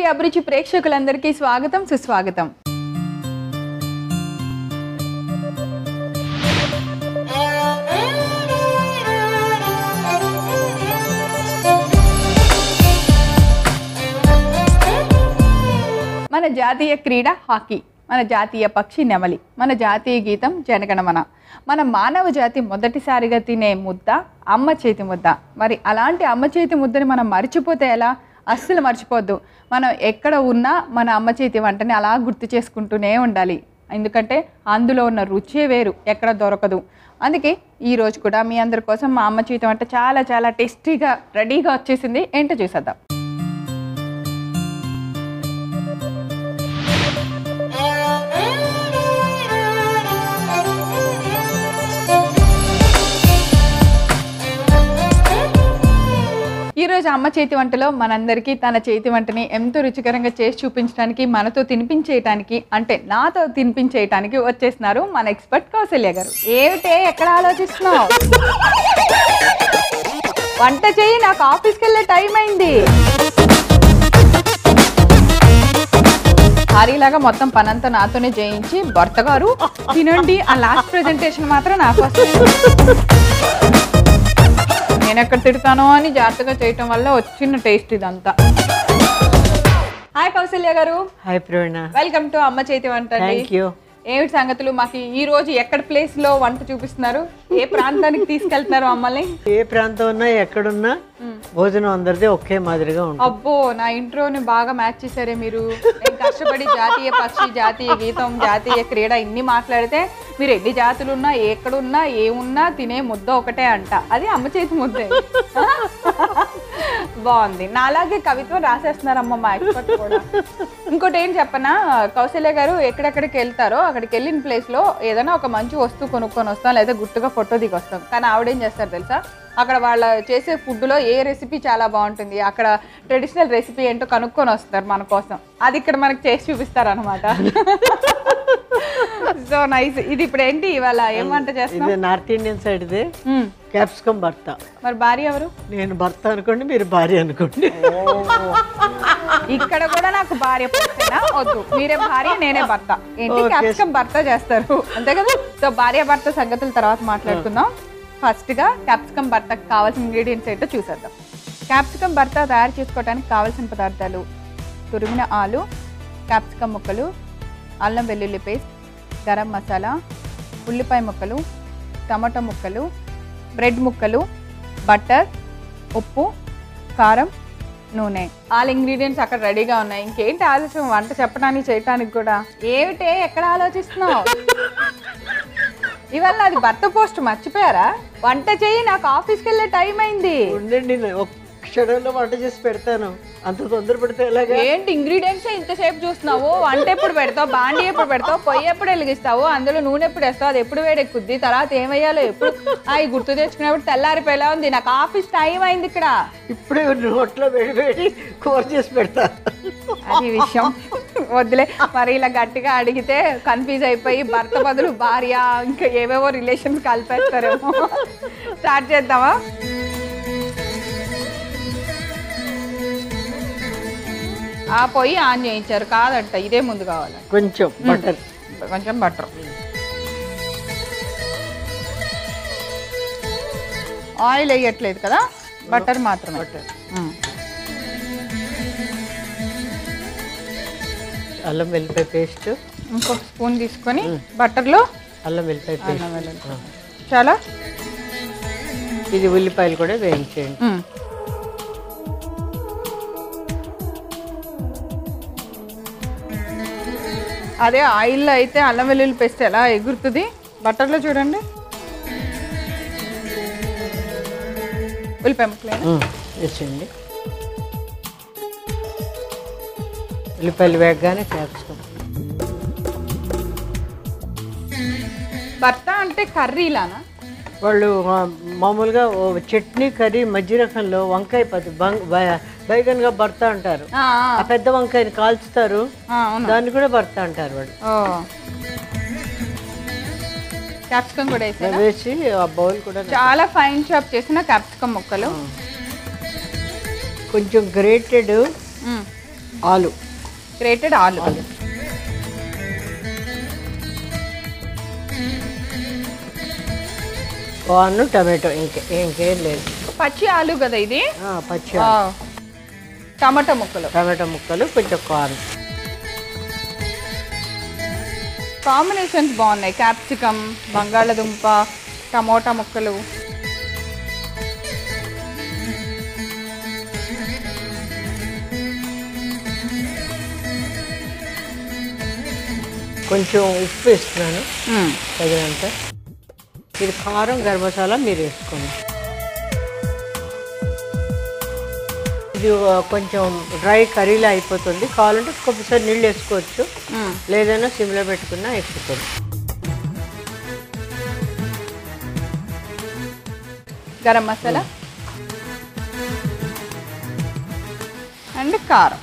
అభిరుచి ప్రేక్షకులందరికీ స్వాగతం సుస్వాగతం మన జాతీయ క్రీడ హాకీ మన జాతీయ పక్షి నెమలి మన జాతీయ గీతం జనగణమన మన మానవ జాతి మొదటిసారిగా తినే ముద్ద అమ్మ చేతి ముద్ద మరి అలాంటి అమ్మ చేతి ముద్దని మనం మర్చిపోతే ఎలా అస్సలు మర్చిపోద్దు మనం ఎక్కడ ఉన్నా మన అమ్మ చేతి వంటని అలా గుర్తు చేసుకుంటూనే ఉండాలి ఎందుకంటే అందులో ఉన్న రుచే వేరు ఎక్కడ దొరకదు అందుకే ఈ రోజు కూడా మీ అందరి కోసం మా అమ్మ చేతి వంట చాలా చాలా టేస్టీగా రెడీగా వచ్చేసింది ఏంటో చూసేద్దాం ఈ రోజు అమ్మ చేతి వంటలో మనందరికీ తన చేతి వంటని ఎంతో రుచికరంగా చేసి చూపించడానికి మనతో తినిపించేయటానికి అంటే నాతో తినిపించేయటానికి వచ్చేస్తున్నారు మన ఎక్స్పర్ట్ కౌశల్య గారు ఏమిటే ఎక్కడ ఆలోచిస్తున్నావు వంట చేయి నాకు ఆఫీస్కి వెళ్ళే టైం అయింది భారీలాగా మొత్తం పనంతా నాతోనే చేయించి భర్త గారు తినండి ఆ లాస్ట్ ప్రెజెంటేషన్ మాత్రం నాకు నేను ఎక్కడ తిడతానో అని జాగ్రత్తగా చేయటం వల్ల వచ్చిన టేస్ట్ ఇదంతా హాయ్ కౌశల్య గారు హాయ్ ప్రవీణ వెల్కమ్ టు అమ్మ చేతి వంట అండి. థ్యాంక్ యూ ఏమిటి సంగతులు మాకు ఈ రోజు ఎక్కడ ప్లేస్ లో వంట చూపిస్తున్నారు ఏ ప్రాంతానికి తీసుకెళ్తున్నారు మమ్మల్ని ఏ ప్రాంతం ఉన్నా ఎక్కడున్నా భోజనం అందరిది ఒకే మాదిరిగా ఉంటుంది అబ్బో నా ఇంట్రోని బాగా మ్యాచ్ చేశారే మీరు నేను కష్టపడి జాతీయ పక్షి జాతీయ గీతం జాతీయ క్రీడ ఇన్ని మాట్లాడితే మీరు ఎన్ని జాతులు ఉన్నా ఎక్కడున్నా ఏమున్నా తినే ముద్ద ఒకటే అంట అది అమ్మ చేతి ముద్దే బాగుంది నాలాగే కవిత్వం రాసేస్తున్నారమ్మ మా ఎక్స్పర్ట్ కూడా ఇంకోటి ఏం చెప్పనా కౌశల్య గారు ఎక్కడెక్కడికి వెళ్తారో అక్కడికి వెళ్ళిన ప్లేస్ లో ఏదైనా ఒక మంచి వస్తువు కొనుక్కొని వస్తాం లేదా గుర్తుగా ఫోటో దిగి వస్తాం కానీ ఆవిడ ఏం చేస్తారు తెలుసా అక్కడ వాళ్ళ చేసే ఫుడ్ లో ఏ రెసిపీ చాలా బాగుంటుంది అక్కడ ట్రెడిషనల్ రెసిపీ ఏంటో కనుక్కొని వస్తారు మన కోసం అది ఇక్కడ మనకి చేసి చూపిస్తారు అనమాట సో నైస్ ఇది ఇప్పుడు ఏంటి ఇవాళ ఏం వంట చేస్తాం ఇది నార్త్ ఇండియన్ సైడ్ ఇది మ్మ్. క్యాప్సికమ్ భర్త మరి భార్య ఎవరు నేను భర్త అనుకోండి మీరు భార్య అనుకోండి ఇక్కడ కూడా నాకు భార్య పోస్తేనా వద్దు మీరే భార్య నేనే భర్త ఏంటి Okay. క్యాప్సికం భర్త చేస్తారు అంతే కదా సో భార్య భర్త సంగతుల తర్వాత మాట్లాడుకుందాం ఫస్ట్ గా క్యాప్సికం భర్తకు కావాల్సిన ఇంగ్రీడియంట్స్ ఏంటో చూసేద్దాం క్యాప్సికం భర్త తయారు చేసుకోవడానికి కావాల్సిన పదార్థాలు తురిమిన ఆలు క్యాప్సికం ముక్కలు అల్లం వెల్లుల్లి పేస్ట్ గరం మసాలా ఉల్లిపాయ ముక్కలు టమాటో ముక్కలు బ్రెడ్ ముక్కలు బటర్ ఉప్పు కారం నూనె ఆల్ ఇంగ్రీడియంట్స్ అక్కడ రెడీగా ఉన్నాయి ఇంకేంటి ఆలస్యం వంట చెప్పడానికి చేయటానికి కూడా ఏమిటే ఎక్కడ ఆలోచిస్తున్నావు ఇవాళ అది భర్త పోస్ట్ మర్చిపోయారా వంట చేయి నాకు ఆఫీస్కి వెళ్ళే టైం అయింది ఉండండి నేను ఒక్క క్షణంలో వంట చేసి పెడతాను అంత తొందర పెడితే ఎలాగా ఏంటి ఇంగ్రీడియంట్స్ ఇంతసేపు చూస్తున్నావు వంట ఎప్పుడు పెడతావు బాండి ఎప్పుడు పెడతావు పొయ్యి ఎప్పుడు వెలిగిస్తావు అందులో నూనె ఎప్పుడు వేస్తావు అది ఎప్పుడు వేడెక్కుద్ది తర్వాత ఏమయ్యాలో ఎప్పుడు అవి గుర్తు తెచ్చుకున్నప్పుడు తెల్లారిపోయేలా ఉంది నాకు ఆఫీస్ టైం అయింది ఇక్కడ ఇప్పుడే నోట్లో వేడి వేడి కూర చేసి పెడతా అది విషయం వద్దులే మరి ఇలా గట్టిగా అడిగితే కన్ఫ్యూజ్ అయిపోయి భర్త బదులు భార్య ఇంకా ఏవేవో రిలేషన్స్ కలిపేస్తారేమో స్టార్ట్ చేద్దామా ఆ పొయ్యి ఆన్ చేయించారు కాదంట ఇదే ముందు కావాలి కొంచెం బటర్ కొంచెం బటర్ ఆయిల్ వేయట్లేదు కదా బటర్ మాత్రమే బటర్ ఉమ్. అల్లం వెల్లిపాయ పేస్ట్ ఇంకొక స్పూన్ తీసుకొని బటర్లో అల్లం వెల్లిపాయ పేస్ట్ అల్లం వెల్లుల్లి. చాలా ఇది ఉల్లిపాయలు కూడా వేయించేయండి ఉమ్. అదే ఆయిల్లో అయితే అల్లం వెల్లుల్లి పేస్ట్ ఎలా ఎగురుతుంది బటర్లో చూడండి ఉల్లిపాయ ముక్కలేనా ఉమ్, వేసేయండి ఉల్లిపాయలు వేగగానే క్యాప్సికమ్ భర్త అంటే కర్రీలానా వాళ్ళు ఆ, మామూలుగా ఓ చట్నీ కర్రీ మధ్య రకంలో వంకాయ పది బైగన్గా భర్త అంటారు ఆ, ఆ పెద్ద వంకాయని కాల్చుతారు ఆ, అవును దాన్ని కూడా భర్త అంటారు వాళ్ళు ఓ క్యాప్సికమ్ కూడా వేసాను వేసి ఆ బౌల్ కూడా చాలా ఫైన్ చాప్ చేసిన క్యాప్సికమ్ ముక్కలు కొంచెం గ్రేటెడ్ మ్మ్. ఆలు గ్రేటెడ్ ఆలు కార్న్ టమాటో ఇంకే ఇంకేం లేదు పచ్చి ఆలు కదా ఇది ఆ, పచ్చి ఆ, ఆలు. టమాటా ముక్కలు టమాటో ముక్కలు కొంచెం కార్న్ కాంబినేషన్స్ బాగున్నాయి క్యాప్సికమ్ బంగాళదుంప టమోటా ముక్కలు కొంచెం ఉప్పు వేస్తున్నాను మ్మ్. తగినంత ఇది కారం గరం మసాలా మీరు వేసుకోండి ఇది ఆ, కొంచెం డ్రై కర్రీలా అయిపోతుంది కావాలంటే కొద్దిసారి నీళ్ళు వేసుకోవచ్చు మ్మ్. లేదన్నా సిమ్లో పెట్టుకున్నా వేసుకోండి గరం మసాలా అండ్ కారం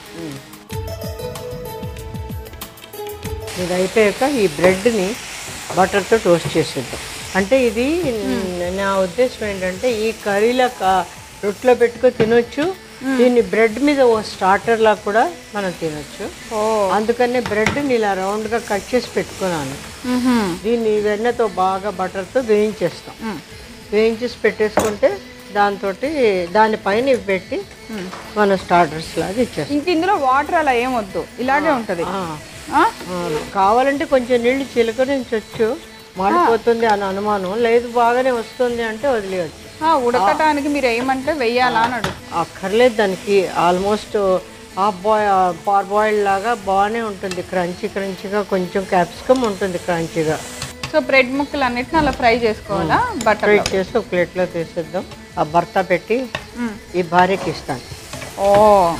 ఇది అయిపోయాక ఈ బ్రెడ్ని బటర్తో టోస్ట్ చేసేద్దాం అంటే ఇది నా ఉద్దేశం ఏంటంటే ఈ కర్రీలా కా- రొట్టెలో పెట్టుకొని తినొచ్చు దీన్ని బ్రెడ్ మీద ఓ స్టార్టర్ లా కూడా మనం తినొచ్చు ఓ అందుకనే బ్రెడ్ని ఇలా రౌండ్గా కట్ చేసి పెట్టుకున్నాను మ్మ్హ్మ్. దీన్ని వెన్నతో బాగా బటర్తో వేయించేస్తాం మ్మ్. వేయించేసి పెట్టేసుకుంటే దాంతో దానిపైన ఇవి పెట్టి మన స్టార్టర్స్ లాగా ఇచ్చేస్తాం ఇంక ఇందులో వాటర్ అలా ఏం వద్దు ఇలాగే ఉంటది ఆ, ఆ? ఆ, కావాలంటే కొంచెం నీళ్లు చిలకరించవచ్చు మాడిపోతుంది అని అనుమానం లేదు బాగానే వస్తుంది అంటే వదిలేయచ్చు ఆ, ఉడకటానికి మీరు ఏమంటే వెయ్యాలా అని అడుగు అక్కర్లేదు దానికి almost half boil par boiled లాగా బాగానే ఉంటుంది క్రంచీ క్రంచీగా కొంచెం క్యాప్సికమ్ ఉంటుంది క్రంచీగా సో బ్రెడ్ ముక్కలు అన్నిటిని అలా ఫ్రై చేసుకోవాలా బటర్ ఫ్రై చేసి ఒక ప్లేట్లో తీసేద్దాం ఆ భర్త పెట్టి ఈ భార్యకి ఇస్తాను ఓ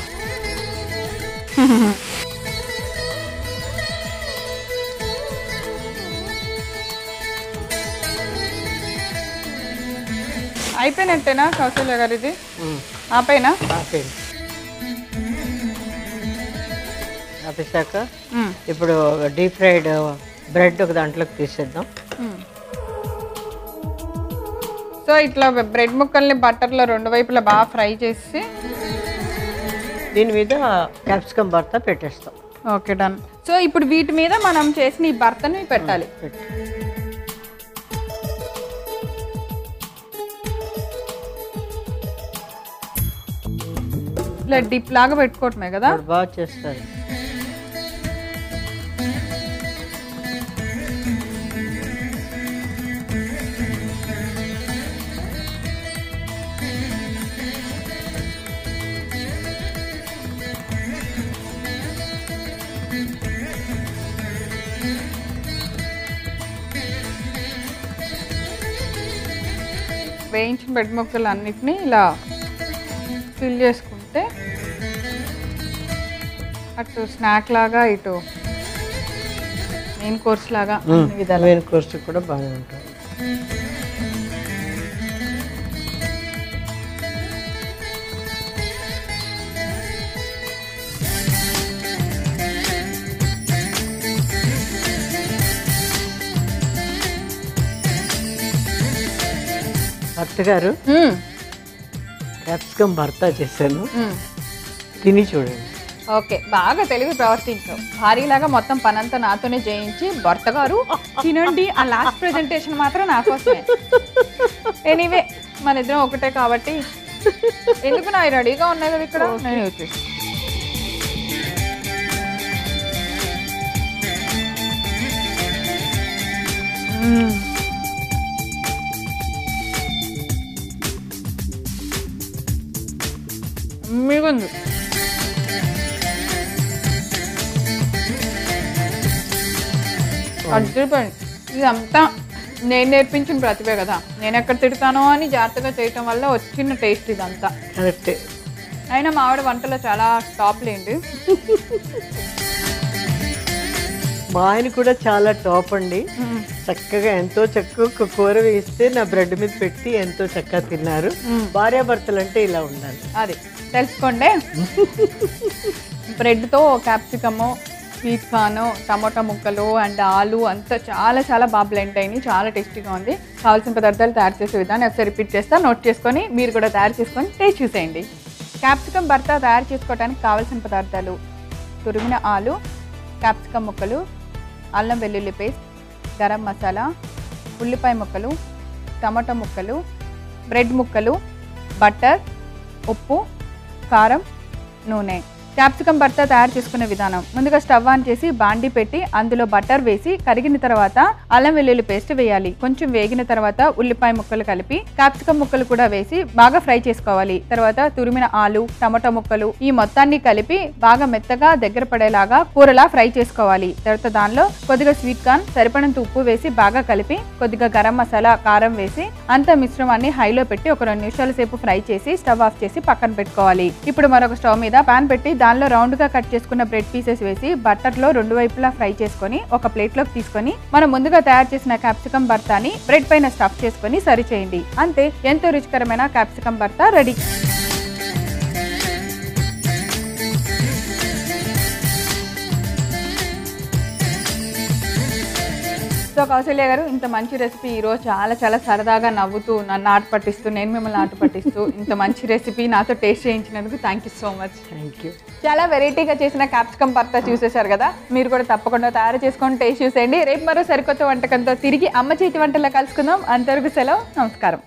అయిపోయినట్టేనా కౌశల్య గారు ఇది ఉమ్, ఆపైనా ఆపేయండి ఆపేసాక మ్మ్. ఇప్పుడు డీప్ ఫ్రైడ్ బ్రెడ్ ఒక దాంట్లోకి తీసేద్దాం మ్మ్. సో ఇట్లా బ్రెడ్ ముక్కల్ని బటర్లో రెండు వైపులా బాగా ఫ్రై చేసి దీని మీద క్యాప్సికమ్ భర్త పెట్టేస్తాం ఓకే డన్ సో ఇప్పుడు వీటి మీద మనం చేసిన ఈ భర్తని పెట్టాలి పెట్టు ఇలా డిప్ లాగా పెట్టుకోవటమే కదా ఇప్పుడు బాగా చేస్తారు వేయించిన బెడ్ ముక్కలు అన్నిటినీ ఇలా ఫిల్ చేసుకుంటే అటు స్నాక్ లాగా ఇటు మెయిన్ కోర్స్ లాగా అన్ని విధాలు మెయిన్ కోర్స్ కూడా బాగానే ఉంటుంది భర్త గారు మ్మ్. క్యాప్సికమ్ భర్త చేశాను మ్మ్. తిని చూడండి ఓకే బాగా తెలివి ప్రవర్తించావు భారీలాగా మొత్తం పనంతా నాతోనే చేయించి భర్త గారు తినండి ఆ లాస్ట్ ప్రెజెంటేషన్ మాత్రం నా కోసమే ఎనీవే మన ఇద్దరం ఒకటే కాబట్టి ఎందుకు నా రెడీగా ఉన్నాయి కదా ఇక్కడ నేను వచ్చేసి మీకుంది అదిరిపోయింది ఇదంతా నేను నేర్పించిన ప్రతిభే కదా నేను ఎక్కడ తిడతానో అని జాగ్రత్తగా చేయటం వల్ల వచ్చిన టేస్ట్ ఇదంతా కరెక్టే అయినా మా ఆవిడ వంటలో చాలా టాప్ లేండి మా ఆయన కూడా చాలా టాప్ అండి చక్కగా ఎంతో చక్కగా కూర వేస్తే నా బ్రెడ్ మీద పెట్టి ఎంతో చక్కగా తిన్నారు భార్యాభర్తలు అంటే ఇలా ఉండాలి అది తెలుసుకోండి బ్రెడ్తో క్యాప్సికము స్వీట్ కార్న్ టమోటా ముక్కలు అండ్ ఆలు అంతా చాలా చాలా బాగా బ్లెండ్ అయినాయి చాలా టేస్టీగా ఉంది కావాల్సిన పదార్థాలు తయారు చేసే విధానం ఒకసారి రిపీట్ చేస్తా నోట్ చేసుకొని మీరు కూడా తయారు చేసుకొని టేస్ట్ చూసేయండి క్యాప్సికమ్ భర్త తయారు చేసుకోవడానికి కావాల్సిన పదార్థాలు తురిమిన ఆలు క్యాప్సికమ్ ముక్కలు అల్లం వెల్లుల్లి పేస్ట్ గరం మసాలా ఉల్లిపాయ ముక్కలు టమాటా ముక్కలు బ్రెడ్ ముక్కలు బటర్ ఉప్పు కారం నూనె క్యాప్సికమ్ భర్త తయారు చేసుకునే విధానం ముందుగా స్టవ్ ఆన్ చేసి బాండి పెట్టి అందులో బటర్ వేసి కరిగిన తర్వాత అల్లం వెల్లుల్లి పేస్ట్ వేయాలి కొంచెం వేగిన తర్వాత ఉల్లిపాయ ముక్కలు కలిపి క్యాప్సికమ్ ముక్కలు కూడా వేసి బాగా ఫ్రై చేసుకోవాలి తర్వాత తురిమిన ఆలు టమాటో ముక్కలు ఈ మొత్తాన్ని కలిపి బాగా మెత్తగా దగ్గర పడేలాగా కూరలా ఫ్రై చేసుకోవాలి తర్వాత దానిలో కొద్దిగా స్వీట్ కార్న్ సరిపడంత ఉప్పు వేసి బాగా కలిపి కొద్దిగా గరం మసాలా కారం వేసి అంత మిశ్రమాన్ని హైలో పెట్టి ఒక రెండు నిమిషాల సేపు ఫ్రై చేసి స్టవ్ ఆఫ్ చేసి పక్కన పెట్టుకోవాలి ఇప్పుడు మరొక స్టవ్ మీద పాన్ పెట్టి దానిలో రౌండ్ గా కట్ చేసుకున్న బ్రెడ్ పీసెస్ వేసి బట్టర్ లో రెండు వైపులా ఫ్రై చేసుకొని ఒక ప్లేట్ లోకి తీసుకొని మనం ముందుగా తయారు చేసిన క్యాప్సికం భర్తాని బ్రెడ్ పైన స్టఫ్ చేసుకొని సరి చేయండి అంతే ఎంతో రుచికరమైన క్యాప్సికం భర్త రెడీ సో కౌశల్య గారు ఇంత మంచి రెసిపీ ఈ రోజు చాలా చాలా సరదాగా నవ్వుతూ నన్ను ఆట పట్టిస్తూ నేను మిమ్మల్ని ఆట పట్టిస్తూ ఇంత మంచి రెసిపీ నాతో టేస్ట్ చేయించినందుకు thank you so much thank you చాలా వెరైటీగా చేసిన క్యాప్సికమ్ భర్త చూసేశారు కదా మీరు కూడా తప్పకుండా తయారు చేసుకొని టేస్ట్ చూసేయండి రేపు మరో సరికొత్త వంటకంతో తిరిగి అమ్మ చేతి వంటలో కలుసుకుందాం అంతవరకు సెలవు నమస్కారం